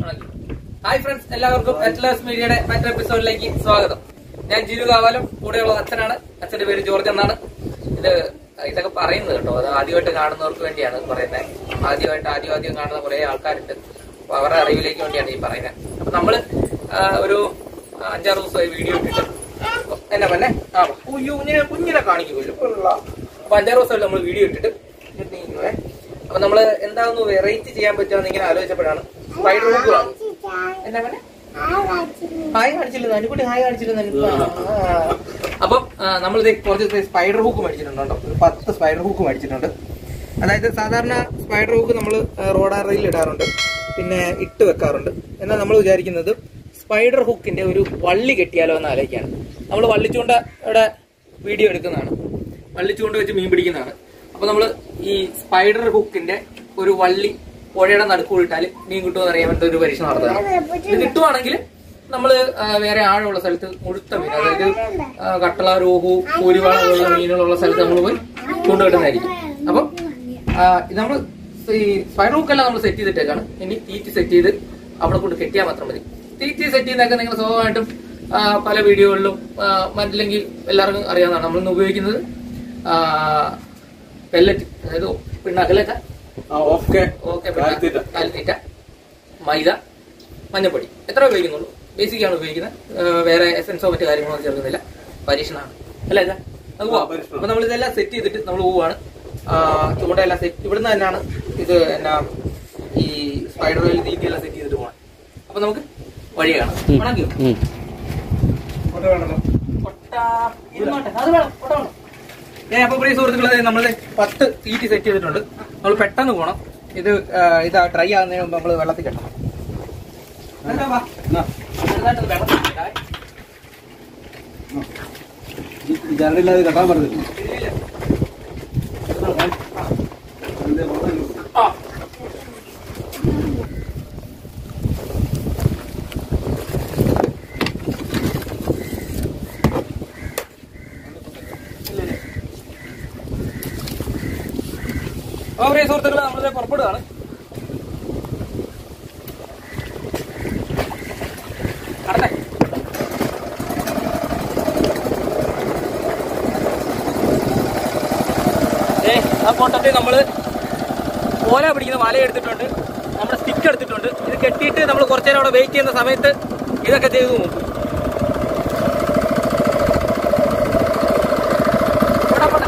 Hi friends എല്ലാവർക്കും atlas മീഡിയയുടെ മറ്റൊരു എപ്പിസോഡിലേക്ക് സ്വാഗതം ഞാൻ ജിരു കാവാലം കൂടെയുള്ള അച്ഛനാണ് അച്ഛന്റെ പേര് ജോർജ് എന്നാണ് ഇത് ഇതൊക്കെ പറയുന്നത് കേട്ടോ അത് ആദ്യമായിട്ട് കാണുന്നവർക്ക് വേണ്ടിയാണ് പറയുന്നത് ആദ്യമായിട്ട് ആദ്യം ആദ്യം കാണുന്ന കുറെ ആൾക്കാരുണ്ട് അപ്പൊ അവരുടെ അറിവിലേക്ക് വേണ്ടിയാണ് ഈ പറയുന്നത് അപ്പൊ നമ്മള് ആ, ഒരു അഞ്ചാറ് ദിവസമായി വീഡിയോ ഇട്ടിട്ട് എന്നാ പിന്നെ ആ കുഞ്ഞു കുഞ്ഞിനെ കുഞ്ഞിനെ കാണിക്കുമല്ലോ അപ്പൊ അഞ്ചാറ് ദിവസമായിട്ട് നമ്മൾ വീഡിയോ ഇട്ടിട്ട് ഇട്ടിരിക്കുവേ. അപ്പൊ നമ്മള് എന്താന്ന് വെറൈറ്റി ചെയ്യാൻ പറ്റുമെന്ന് ഇങ്ങനെ ആലോചിച്ചപ്പോഴാണ് സ്പൈഡർ ഹുക്ക് വാങ്ങി എന്നാ പറഞ്ഞെ? ഹായ് കാണിച്ചില്ല അനുകുട്ടി ഹായ് കാണിച്ചില്ല അപ്പം നമ്മളിത് കുറച്ച് സ്പൈഡർ ഹൂക്ക് മേടിച്ചിട്ടുണ്ട് കേട്ടോ ഒരു പത്ത് സ്പൈഡർ ഹൂക്ക് മേടിച്ചിട്ടുണ്ട് അതായത് സാധാരണ സ്പൈഡർ ഹൂക്ക് നമ്മൾ റോഡാറയിൽ ഇടാറുണ്ട് പിന്നെ ഇട്ട് വെക്കാറുണ്ട് എന്നാൽ നമ്മൾ വിചാരിക്കുന്നത് സ്പൈഡർ ഹുക്കിന്റെ ഒരു വള്ളി കെട്ടിയാലോ എന്ന് ആലോചിക്കാണ് നമ്മൾ വള്ളിച്ചൂണ്ട ഇവിടെ വീഡിയോ എടുക്കുന്നതാണ് വള്ളിച്ചൂണ്ട വെച്ച് മീൻ പിടിക്കുന്നതാണ് അപ്പൊ നമ്മൾ ഈ സ്പൈഡർ ഹുക്കിന്റെ ഒരു വള്ളി പുഴയുടെ നടുക്കൂടിട്ടാൽ മീൻ കിട്ടുമെന്ന് അറിയാൻ വേണ്ടി ഒരു പരീക്ഷ നടത്തുകയാണ് ഇത് കിട്ടുവാണെങ്കിൽ നമ്മൾ വേറെ ആഴമുള്ള സ്ഥലത്ത് മുഴുത്ത മീൻ അതായത് ആ, കട്ടള രോഹു കൂരിവാള പോലുള്ള മീനുകളുള്ള സ്ഥലത്ത് നമ്മൾ പോയി കൊണ്ടുകിട്ടുന്നതായിരിക്കും അപ്പം നമ്മൾ ഈ സ്പൈഡർ ഹുക്കെല്ലാം നമ്മൾ സെറ്റ് ചെയ്തിട്ടേക്കാണ് ഇനി തീറ്റി സെറ്റ് ചെയ്ത് അവിടെ കൊണ്ട് കെട്ടിയാൽ മാത്രം മതി തീറ്റി സെറ്റ് ചെയ്യുന്നതൊക്കെ നിങ്ങൾ സ്വാഭാവികമായിട്ടും ആ, പല വീഡിയോകളിലും മറ്റില്ലെങ്കിൽ എല്ലാവർക്കും അറിയാവുന്നതാണ് നമ്മളിന്ന് ഉപയോഗിക്കുന്നത് പെല്ലറ്റ് അതായത് പിണ്ണാക്കലൊക്കെ ഓക്കെ ഓക്കെ കാലിത്തീറ്റ. കാലിത്തീറ്റ മൈദ മഞ്ഞപ്പൊടി എത്ര ഉപയോഗിക്കുന്നുള്ളൂ ബേസിക് ആണ് ഉപയോഗിക്കുന്നത് ആ, വേറെ എസൻസോ മറ്റു കാര്യങ്ങളോ ചേർക്കുന്നില്ല പരീക്ഷണമാണ് അല്ല ഇതാ അത് പോവാം ആ, പരീക്ഷണം. അപ്പൊ നമ്മൾ ഇതെല്ലാം സെറ്റ് ചെയ്തിട്ട് നമ്മൾ പോവാണ് ആ, ചൂണ്ടയെല്ലാം സെറ്റ് ഇവിടുന്ന് തന്നെയാണ് ഇത് എന്നാ ഈ സ്പൈഡർ വെയിൽ തീറ്റിയെല്ലാം സെറ്റ് ചെയ്തിട്ട് പോകണം അപ്പൊ നമുക്ക് വഴി കാണാം ഉണക്കിയോ കൊട്ട വേണമല്ലോ കൊട്ട ഇരുന്നോട്ടെ അത് വേണം കൊട്ട വേണം ഏ അപ്പൊ പ്രിയ സുഹൃത്തുക്കളെ നമ്മൾ പത്ത് തീറ്റി സെറ്റ് ചെയ്തിട്ടുണ്ട് നമ്മൾ പെട്ടെന്ന് പോകണം ഇത് ആ, ഇത് ഡ്രൈ ആകുന്നതിന് മുമ്പ് നമ്മൾ വെള്ളത്തിൽ കെട്ടണം എന്താ വാ. ചെറുതായിട്ടൊന്ന് വെള്ളത്തിൽ ഇടാവേ. ജനലില്ലാതെ കെട്ടാൻ പറഞ്ഞില്ല ഇല്ലില്ല. എന്തേ പറഞ്ഞത്? ആ. അപ്പൊ പ്രിയ സുഹൃത്തുക്കളെ നമ്മളിത് പുറപ്പെടുകയാണ് കടന്നേ ഏ ആ കോട്ടത്തിൽ നമ്മള് ഓല പിടിക്കുന്ന വല എടുത്തിട്ടുണ്ട് നമ്മുടെ സ്റ്റിക്ക് എടുത്തിട്ടുണ്ട് ഇത് കെട്ടിയിട്ട് നമ്മൾ കുറച്ചു നേരം അവിടെ വെയിറ്റ് ചെയ്യുന്ന സമയത്ത് ഇതൊക്കെ ചെയ്തു നോക്കും പോട്ടെ, പോട്ടെ.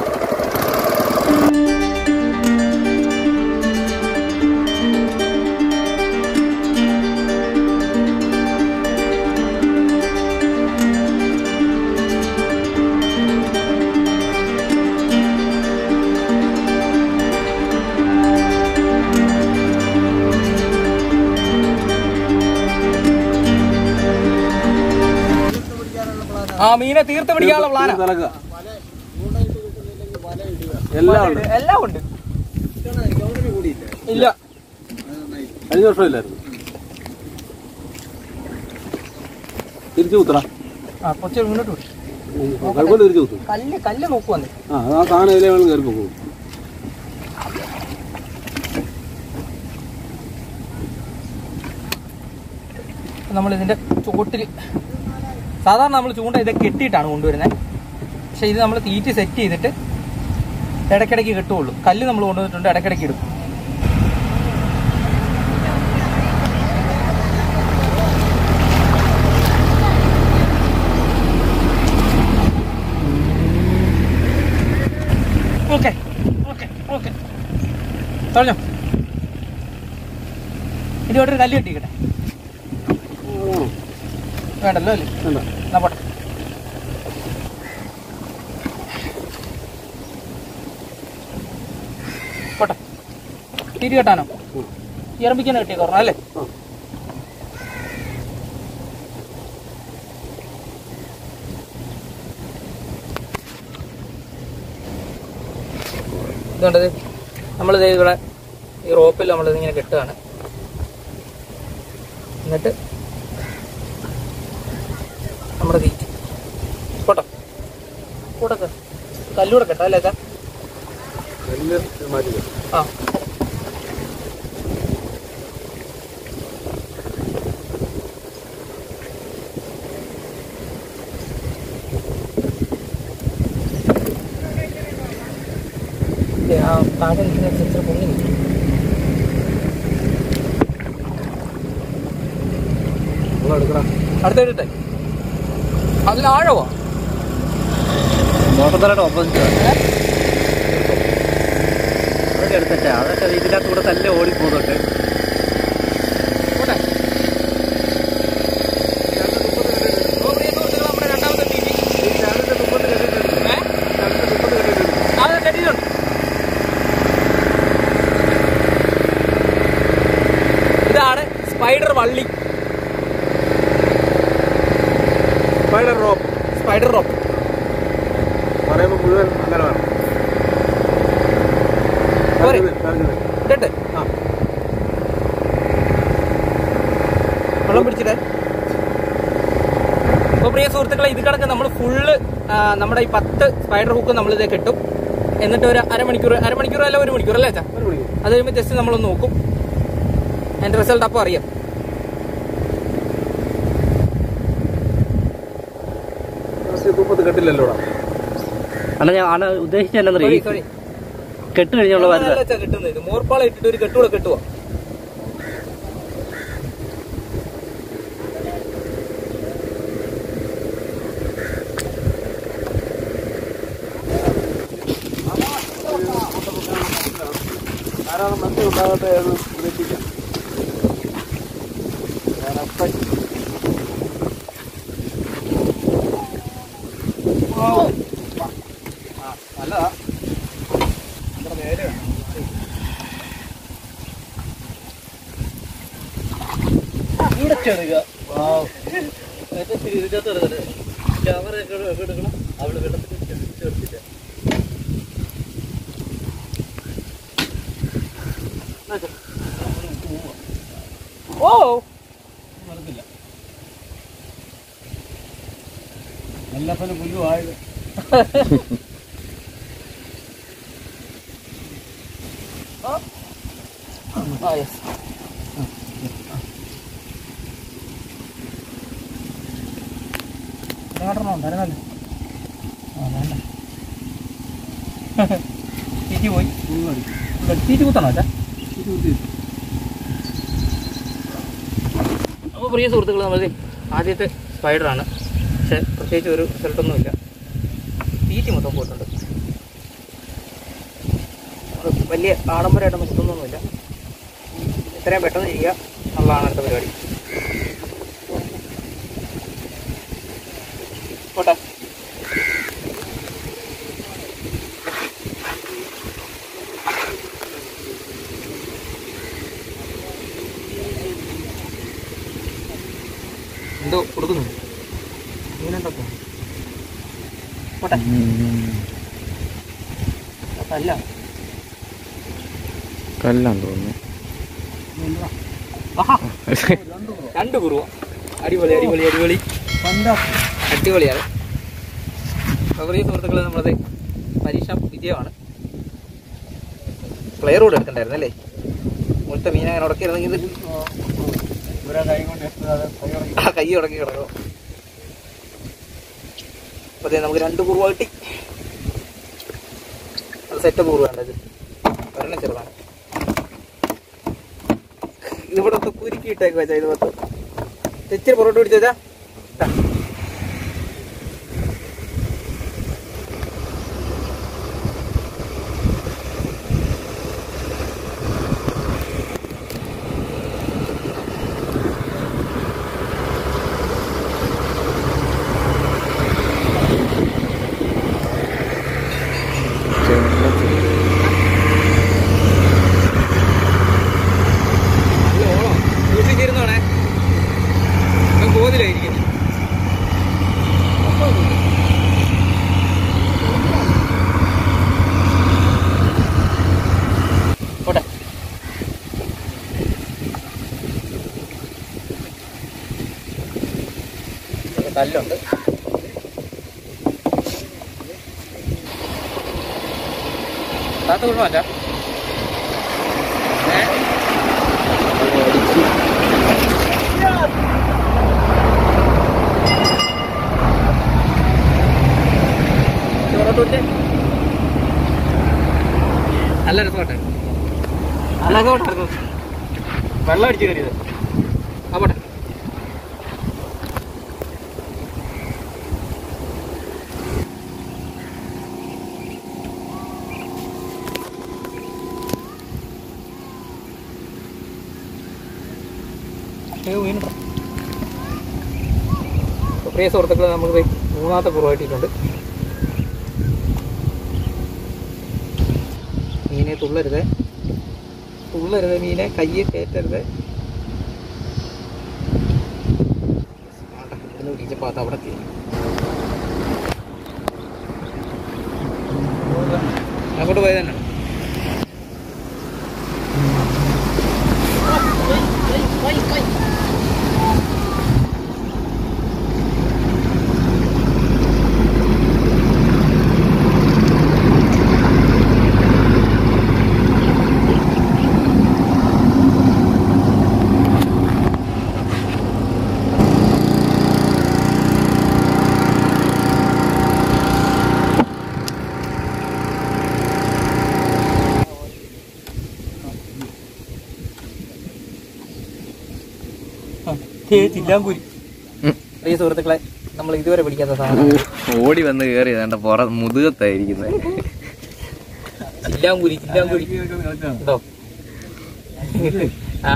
ആ മീനെ തീർത്ത് പിടിക്കാനുള്ള പ്ലാനാ നടക്കുക. എല്ലാം ഉണ്ട് എല്ലാം ഉണ്ട് ഇല്ല കഴിഞ്ഞ വർഷം ഇല്ലായിരുന്നു തിരിച്ചു കുത്തറ ആ കുറച്ച് മുന്നോട്ട് വിടും കുഴപ്പമില്ല തിരിച്ചു കുത്തു കല്ല് കല്ല് നോക്കുവന്നേ ആ അത് ആ സാധനം ഇതിലെ വേണം കയറി പോകും നമ്മൾ ഇതിന്റെ ചോട്ടിൽ സാധാരണ നമ്മൾ ചൂണ്ട ഇത് കെട്ടിയിട്ടാണ് കൊണ്ടുവരുന്നത് പക്ഷെ ഇത് നമ്മൾ തീറ്റി സെറ്റ് ചെയ്തിട്ട് ഇടയ്ക്കിടയ്ക്ക് കിട്ടുള്ളൂ കല്ല് നമ്മൾ കൊണ്ടുവന്നിട്ടുണ്ട് ഇടയ്ക്കിടയ്ക്ക് ഇടും ഓക്കെ ഓക്കെ ഓക്കെ പറഞ്ഞോ ഇതോട്ടൊരു കല്ല് കെട്ടിക്കട്ടെ വേണ്ടല്ലോ അല്ലേ വേണ്ട എന്നാ പോട്ടെ പോട്ടെ തിരി കെട്ടാനോ ഉം. ഇറമ്പിക്കാൻ കിട്ടിയ കുറഞ്ഞ അല്ലേ ആ. ഇതുകൊണ്ടത് നമ്മളിത് ഇവിടെ ഈ റോപ്പിൽ നമ്മളിത് ഇങ്ങനെ കെട്ടുകയാണ് എന്നിട്ട് നമ്മുടെ തീറ്റി പോട്ടോ കൂടെ കല്ലൂടെ കെട്ടാം അല്ലേ അച്ഛാ? നെല്ല് മാറ്റി ആ ഇല്ലേ ആ താഴെ നിൽക്കുന്ന ഇച്ചിരി പൊങ്ങി നിൽക്കും എടുക്കണം അടുത്തിട്ടെ അതിൽ ആഴവാ മോട്ടത്തറയുടെ ഓപ്പോസിറ്റ് അതൊക്കെ എടുത്തേ അതൊക്കെ ഇതിനകത്ത് കൂടെ തന്നെ ഓടിപ്പോകുന്നുണ്ട് പോട്ടെ ഓ, പ്രിയ സുഹൃത്തുക്കളെ, നമ്മുടെ രണ്ടാമത്തെ മീറ്റിംഗ് ഏ? അത് കെട്ടിയിട്ടുണ്ട് ഇതാണ് സ്പൈഡർ വള്ളി സ്പൈഡർ റോപ്പ് സ്പൈഡർ റോപ്പ് പറയുമ്പോൾ മുഴുവൻ അങ്ങനെ വേണം പോരെ? കറങ്ങുന്നത്. ഇട്ടിട്ട് ആ വെള്ളം പിടിച്ചിട്ടേ അപ്പോൾ പ്രിയ സുഹൃത്തുക്കളെ ഇത് കണക്ക് നമ്മൾ ഫുള്ള് നമ്മുടെ ഈ പത്ത് സ്പൈഡർ ഹുക്ക് നമ്മൾ ഇതേ കെട്ടും എന്നിട്ട് ഒരു അരമണിക്കൂർ അരമണിക്കൂർ അല്ല ഒരു മണിക്കൂർ അല്ലേ അച്ഛാ ഒരു മണിക്കൂർ അത് കഴിയുമ്പോൾ ജസ്റ്റ് നമ്മളൊന്ന് നോക്കും അതിന്റെ റിസൾട്ട് അപ്പോൾ അറിയാം ലാസ്റ്റ് തുപ്പത്ത് കെട്ടില്ലല്ലോടാ അല്ല ഞാൻ ആണ് ഉദ്ദേശിച്ച എന്നാ Sorry, ഈ sorry. കെട്ട് കഴിഞ്ഞുള്ള അങ്ങനെയല്ല വരുന്നത് അച്ഛാ കിട്ടുന്നത് ഇത് മോർപ്പാള ഇട്ടിട്ട് ഒരു കെട്ടുകൂടെ കെട്ടുക ധാരാളം മത്സ്യം ഉണ്ടാകട്ടെ എന്ന് പ്രതീക്ഷിക്കാം ഞാനപ്പം നല്ലതാ നമ്മുടെ നേരെ ഇവിടെ ചെറുക ഇതിനകത്ത് എടുക്കട്ടെ ക്യാമറ ഒക്കെ എടുക്കണം അവിടെ വെള്ളത്തിൽ ചേർത്തില്ല ഓ നടക്കില്ല എല്ലാപ്പനും പുല്ലുമായത് ആ യെസ് ഉണ്ടായിരുന്നല്ലോ ആ വേണ്ട തീറ്റി പോയി തീറ്റി കുത്തണോ അച്ഛാ അപ്പോൾ പ്രിയ സുഹൃത്തുക്കൾ നമ്മൾ ആദ്യത്തെ സ്പൈഡറാണ് പക്ഷെ പ്രത്യേകിച്ച് ഒരു റിസൾട്ടൊന്നുമില്ല തീറ്റി മൊത്തം പോയിട്ടുണ്ട് അത് വലിയ ആഡംബരമായിട്ടൊന്നും കുത്തുന്നൊന്നുമില്ല എത്രയും പെട്ടെന്ന് ചെയ്യുക എന്നുള്ളതാണ് അടുത്ത പരിപാടി പോട്ടെ എന്തോ കൊടുക്കുന്നു മീനുണ്ടോ പോട്ടെ അല്ല കല്ലാന്ന് തോന്നുന്നു ആഹാ രണ്ട് കുറുവ അടിപൊളി അടിപൊളി അടിപൊളി അടിപൊളിയാണ് അപ്പോൾ ഈ സുഹൃത്തുക്കളെ നമ്മളത് പരീക്ഷ വിജയമാണ് പ്ലെയർ കൂടെ എടുക്കണ്ടായിരുന്നു അല്ലേ മുഴുത്ത മീൻ അങ്ങനെ ഉടക്കിയിരുന്നെങ്കിൽ ഇത് ആ കൈ ഉടക്കി കിടക്കും അപ്പൊ ദേ നമുക്ക് രണ്ട് കുറുവ കിട്ടി അത് സെറ്റ് കുറുവ വേണ്ടത് ഒരെണ്ണം ചെറുതാണ് ഇതിവിടെ ഒന്ന് കുരുക്കി ഇട്ടേക്ക് വെച്ചാ ഇത് പത്ത് ഇച്ചിരി പൊറോട്ട് പിടിച്ചാ ഓളോ സൂക്ഷിച്ചിരുന്നോണേ ബോധിലായിരിക്കും പോട്ടെ കല്ലുണ്ട് താത്ത കുഴപ്പമില്ല ഏ പൊറോട്ട് വിട്ടേ നല്ല രസമാട്ടെ നല്ല രസമാട്ടായിരുന്നു വെള്ളം അടിച്ചു കയറിയത് ആ പോട്ടെ ഏ, വീണുട്ടോ. അപ്പൊ പ്രിയ സുഹൃത്തുക്കളെ നമുക്ക് ദേ മൂന്നാമത്തെ കുറവായിട്ടിട്ടുണ്ട് മീനെ തുള്ളരുത് തുള്ളരുത് മീനെ കയ്യിൽ കയറ്റരുത് ആണ്ടെ, ഇവിടുന്ന് പിടിച്ചപ്പോ അത് അവിടെ എത്തി. അങ്ങോട്ട് പോയത് തന്നെ ചില്ലാങ്കൂരി പ്രിയ സുഹൃത്തുക്കളെ നമ്മൾ ഇതുവരെ പിടിക്കാത്ത സാധനം ഓടി വന്ന് കയറി വേണ്ട പുറ മുതുകത്തായിരിക്കുന്നത് ചില്ലാങ്കൂരി ചില്ലാങ്കൂരി ഉണ്ടോ ആ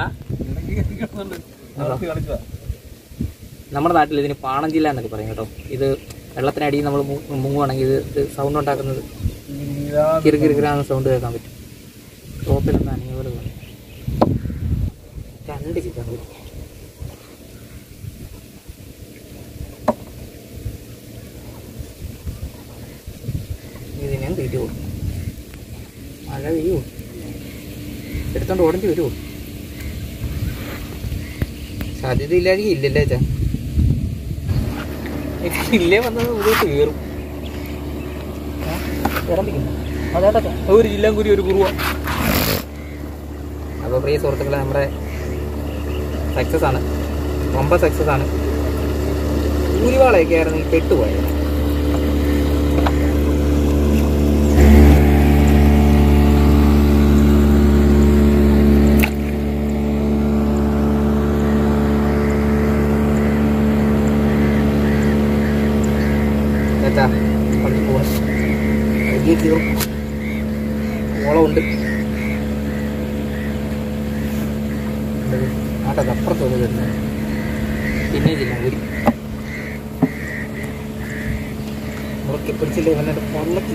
നമ്മുടെ നാട്ടിൽ ഇതിന് പാണഞ്ചില്ല എന്നൊക്കെ പറയും കേട്ടോ ഇത് വെള്ളത്തിനടിയിൽ നമ്മൾ മുങ്ങുവാണെങ്കിൽ ഇത് ഇത് സൗണ്ട് ഉണ്ടാക്കുന്നത് കിറു കിറുകിറാന്ന് സൗണ്ട് കേൾക്കാൻ പറ്റും ടോപ്പിലൊന്നും അനങ്ങിയ പോലെ തോന്നി രണ്ട് ചില്ലാങ്കൂരി ഇതിനെ തീറ്റ കൊടുക്കും മഴ പെയ്യുമോ എടുത്തോണ്ട് ഓടേണ്ടി വരുമോ സാധ്യത ഇല്ലായിരിക്കും ഇല്ലല്ലേ അച്ഛാ ഇല്ലേ വന്നത് മുതോട്ട് കയറും ഇറങ്ങിക്കുന്നു അതേട്ടാ ഒരു ജില്ലാൻ കുരി ഒരു കുറുവ അപ്പോൾ പ്രിയ സുഹൃത്തുക്കളെ നമ്മുടെ സക്സസ് ആണ് വമ്പ സക്സസ് ആണ് കൂലിവാളയൊക്കെ ആയിരുന്നു ഈ പെട്ടുപോയത് ചേട്ടാ പള്ളി പോകണം വലിയ കീറും ഓളമുണ്ട് ആട്ടത് അപ്പുറത്തോട് വരുന്നത് പിന്നെ ജില്ലാങ്കൂരി മുറുക്കി പിടിച്ചില്ലേ ഇവനെ പൊള്ളത്തി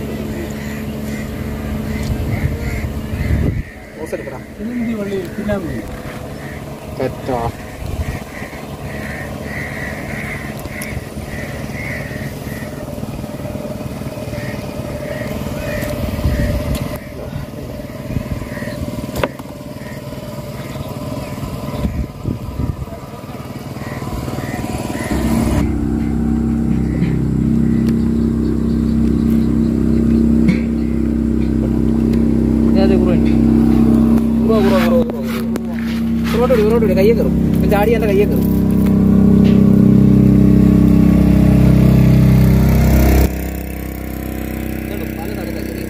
ഓസ് എടുക്കടാ തെറ്റാ അതെ കുറവുണ്ട് കുറവ് കുറവ് കുറവ് കുറവ് കുറവോട്ട് കുറവോട്ട് കയ്യെ കയറും ഇപ്പം ചാടി എൻ്റെ കയ്യെ കയറും ഇതുണ്ട്, പല സ്ഥലത്താ ചെറിയ.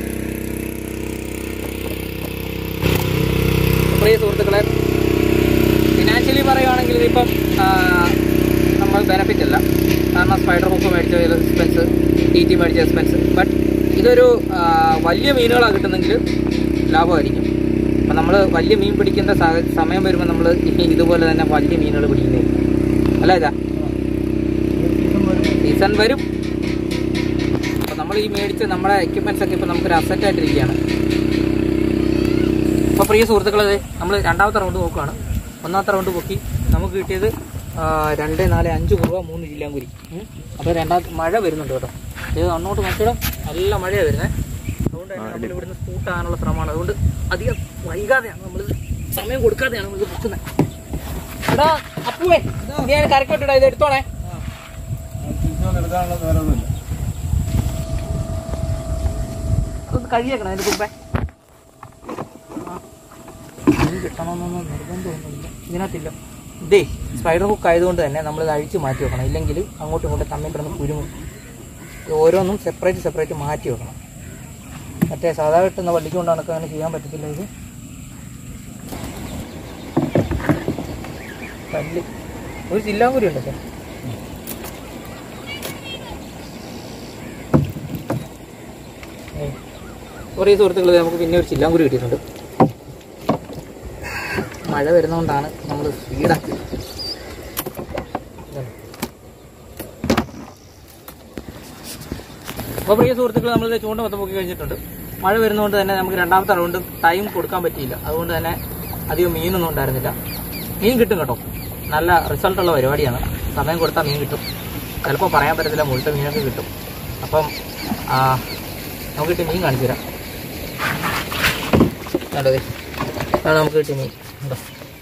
പ്രിയ സുഹൃത്തുക്കളെ ഫിനാൻഷ്യലി പറയുകയാണെങ്കിൽ ഇതിപ്പം ആ, നമ്മൾ ബെനഫിറ്റ് അല്ല കാരണം സ്പൈഡർ ഹുക്ക് മേടിച്ച എക്സ്പെൻസ് ടി ടി മേടിച്ച എക്സ്പെൻസ് ബട്ട് ഇതൊരു ആ, വലിയ മീനുകളാണ് കിട്ടുന്നെങ്കിൽ ലാഭമായിരിക്കും അപ്പം നമ്മൾ വലിയ മീൻ പിടിക്കേണ്ട സാഹ- സമയം വരുമ്പോൾ നമ്മൾ ഇതുപോലെ തന്നെ വലിയ മീനുകൾ പിടിക്കുന്നതായിരിക്കും അല്ല ഇതാ സീസൺ വരും അപ്പം നമ്മൾ ഈ മേടിച്ച നമ്മുടെ എക്യുപ്മെൻറ്റ്സ് ഒക്കെ ഇപ്പം നമുക്കൊരു അസറ്റായിട്ടിരിക്കുകയാണ് അപ്പോൾ പ്രിയ സുഹൃത്തുക്കളെ നമ്മൾ രണ്ടാമത്തെ റൗണ്ട് നോക്കുകയാണ് ഒന്നാമത്തെ റൗണ്ട് പൊക്കി നമുക്ക് കിട്ടിയത് ആ, രണ്ട് നാല് അഞ്ച് കുറവ മൂന്ന് ജില്ലാങ്കുരി അപ്പോൾ രണ്ടാമത്തെ മഴ വരുന്നുണ്ട് കേട്ടോ ഇത് അങ്ങോട്ട് നോക്കിയിടാം നല്ല മഴയാണ് വരുന്നത് അതുകൊണ്ട് തന്നെ നമ്മൾ ഇവിടുന്ന് സ്കൂട്ടാകാനുള്ള ശ്രമമാണ് അതുകൊണ്ട് അധികം വൈകാതെയാണ് നമ്മൾ സമയം കൊടുക്കാതെയാണ് നമ്മൾ പൊക്കുന്നത് എടാ അപ്പുവേ നീ ഞാൻ കരക്കോട്ടിടാ ഇത് എടുത്തോണേ എടുക്കാനുള്ള നേരമൊന്നുമില്ല അതൊന്ന് കഴിയേക്കണം അതിന്റെ മുമ്പേ മീൻ കിട്ടണമെന്നൊന്നും നിർബന്ധമൊന്നുമില്ല ഇതിനകത്തില്ല ഇതേ സ്പൈഡർ ഹുക്ക് ആയതുകൊണ്ട് തന്നെ നമ്മൾ ഇത് അഴിച്ച് മാറ്റി വെക്കണം ഇല്ലെങ്കിൽ അങ്ങോട്ടും ഇങ്ങോട്ടും തമ്മിൽ കിടന്ന് കുരുങ്ങും ഇത് ഓരോന്നും സെപ്പറേറ്റ് സെപ്പറേറ്റ് മാറ്റി വെക്കണം മറ്റേ സാധാ കിട്ടുന്ന വള്ളിക്ക് കൊണ്ട് നടക്കാൻ അങ്ങനെ ചെയ്യാൻ പറ്റത്തില്ല ഇത് കല്ല് ഒരു ചില്ലാങ്കുരി ഉണ്ട് സാർ കുറേ സുഹൃത്തുക്കൾ നമുക്ക് പിന്നെ ഒരു ചില്ലാങ്കുരി കിട്ടിയിട്ടുണ്ട് മഴ വരുന്നതുകൊണ്ടാണ് നമ്മൾ സ്പീഡാക്കിയത് ഇതാണ്. അപ്പോൾ പ്രിയ സുഹൃത്തുക്കൾ നമ്മൾ ചൂണ്ട മൊത്തം പൊക്കി കഴിഞ്ഞിട്ടുണ്ട് മഴ വരുന്നതുകൊണ്ട് തന്നെ നമുക്ക് രണ്ടാമത്തെ റൗണ്ട് ടൈം കൊടുക്കാൻ പറ്റിയില്ല അതുകൊണ്ട് തന്നെ അധികം മീനൊന്നും ഉണ്ടായിരുന്നില്ല മീൻ കിട്ടും കേട്ടോ നല്ല റിസൾട്ടുള്ള പരിപാടിയാണ് സമയം കൊടുത്താൽ മീൻ കിട്ടും ചിലപ്പോൾ പറയാൻ പറ്റത്തില്ല മുഴുത്ത മീനൊക്കെ കിട്ടും അപ്പം ആ, നമുക്ക് കിട്ടിയ മീൻ കാണിച്ചു തരാം കണ്ടോ ദേ. അതാണ് നമുക്ക് കിട്ടിയ മീൻ കണ്ടോ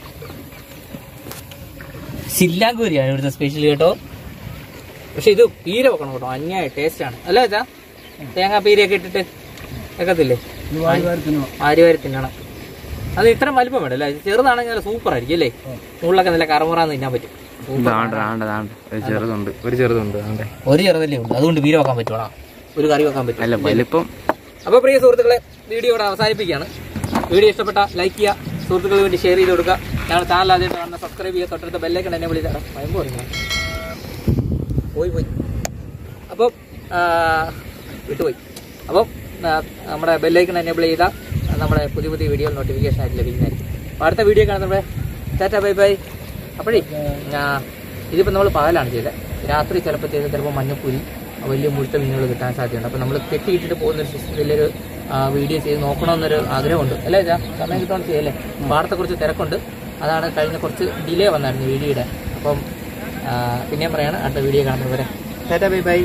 ചില്ലാങ്കൂരിയാണ് ഇവിടുത്തെ സ്പെഷ്യൽ കേട്ടോ പക്ഷെ ഇത് പീര വെക്കണം കേട്ടോ അന്യായ ടേസ്റ്റ് ആണ് അല്ലേ അച്ഛാ തേങ്ങാ പീരയൊക്കെ ഇട്ടിട്ട് വെക്കത്തില്ലേ ഇത് വാരി വാരി തിന്നണം ആര് വാരി തിന്നണം അത് ഇത്ര വലിപ്പം വേണ്ട അല്ലേ ചെറുതാണെങ്കിൽ നല്ല സൂപ്പർ ആയിരിക്കും അല്ലേ മുള്ളൊക്കെ നല്ല കറമുറാന്ന് തിന്നാൻ പറ്റും സൂപ്പർ ദാണ്ട ദാണ്ട ദാണ്ട ഒരു ചെറുതുണ്ട് ഒരു ചെറുതുണ്ട് ദാണ്ടെ. ഒരു ചെറുതല്ലേ ഉള്ളൂ അതുകൊണ്ട് പീര വെക്കാൻ പറ്റുവാ ഒരു കറി വെക്കാൻ പറ്റും അല്ല വലിപ്പം അപ്പോൾ പ്രിയ സുഹൃത്തുക്കളെ വീഡിയോ ഇവിടെ അവസാനിപ്പിക്കുകയാണ് വീഡിയോ ഇഷ്ടപ്പെട്ട ലൈക്ക് ചെയ്യുക സുഹൃത്തുക്കൾക്ക് വേണ്ടി ഷെയർ ചെയ്ത് കൊടുക്കുക ഞങ്ങളുടെ ചാനൽ ആദ്യമായിട്ട് കാണുന്ന സബ്സ്ക്രൈബ് ചെയ്യുക തൊട്ടടുത്ത ബെല്ലേക്ക് എന്നെ വിളിച്ചാൽ ഭയങ്കര പറഞ്ഞു പോയി പോയി അപ്പം ആ, വിട്ടുപോയി അപ്പം ആ, നമ്മുടെ ബെല്ലൈക്കൺ എനേബിൾ ചെയ്താൽ നമ്മുടെ പുതിയ പുതിയ വീഡിയോ നോട്ടിഫിക്കേഷൻ ആയിട്ട് ലഭിക്കുന്നതായിരിക്കും അപ്പോൾ അടുത്ത വീഡിയോ കാണുന്നത് ടാറ്റ ബൈ ബൈ അപ്പോഴേ ഞാൻ ഇതിപ്പോൾ നമ്മൾ പകലാണ് ചെയ്തത് രാത്രി ചിലപ്പോൾ ചെയ്ത് ചിലപ്പോൾ മഞ്ഞപ്പൂരി വലിയ മുഴുത്ത മീനുകൾ കിട്ടാൻ സാധ്യതയുണ്ട് അപ്പോൾ നമ്മൾ കെട്ടിയിട്ടിട്ട് പോകുന്ന ഒരു സിസ്റ്റത്തിലൊരു വീഡിയോ ചെയ്ത് നോക്കണമെന്നൊരു ആഗ്രഹമുണ്ട് അല്ലേ ഇതാ സമയം കിട്ടുകൊണ്ട് ചെയ്യല്ലേ പാടത്തെ കുറിച്ച് തിരക്കുണ്ട് അതാണ് കഴിഞ്ഞ കുറച്ച് ഡിലേ വന്നായിരുന്നു വീഡിയോയുടെ അപ്പം ആ, പിന്നെയും പറയാണ് അടുത്ത വീഡിയോ കാണുന്നത് വരെ ടാറ്റ ബൈ ബൈ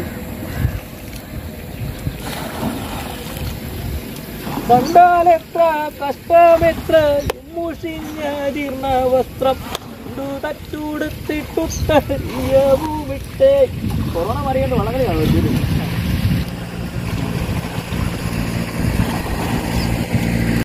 കണ്ടാലെത്ര കഷ്ടമെത്ര മുഷിഞ്ഞതിർന്ന വസ്ത്രം തച്ചൂടുത്തിട്ടുട്ട വിട്ട് കൊറോണ മറിയാണ്ട് വളരെ